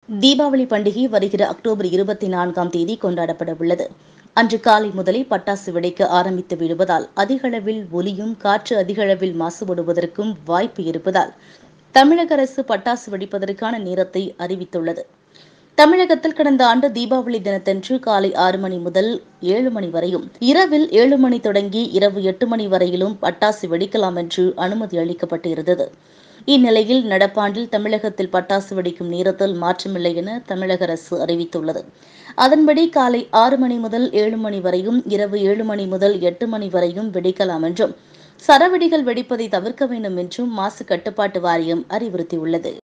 தீபாவளி பண்டிகை வருகிற அக்டோபர் இருபத்தி நான்காம் தேதி கொண்டாடப்பட உள்ளது அன்று காலை முதலே பட்டாசு வெடிக்க ஆரம்பித்து விடுவதால் அதிகளவில் ஒலியும் காற்று அதிகளவில் மாசுபடுவதற்கும் வாய்ப்பு இருப்பதால் தமிழக அரசு பட்டாசு வெடிப்பதற்கான நேரத்தை அறிவித்துள்ளது தமிழகத்தில் கடந்த ஆண்டு தீபாவளி தினத்தன்று காலை ஆறு மணி முதல் ஏழு மணி வரையும் இரவில் ஏழு மணி தொடங்கி இரவு எட்டு மணி வரையிலும் பட்டாசு வெடிக்கலாம் என்று அனுமதி அளிக்கப்பட்டிருந்தது இந்நிலையில் நடப்பாண்டில் தமிழகத்தில் பட்டாசு வெடிக்கும் நேரத்தில் மாற்றமில்லை என தமிழக அரசு அறிவித்துள்ளது அதன்படி காலை ஆறு மணி முதல் ஏழு மணி வரையும் இரவு ஏழு மணி முதல் எட்டு மணி வரையும் வெடிக்கலாம் என்றும் சரவெடிகள் வெடிப்பதை தவிர்க்க வேண்டும் என்றும் மாசு கட்டுப்பாட்டு வாரியம் அறிவுறுத்தியுள்ளது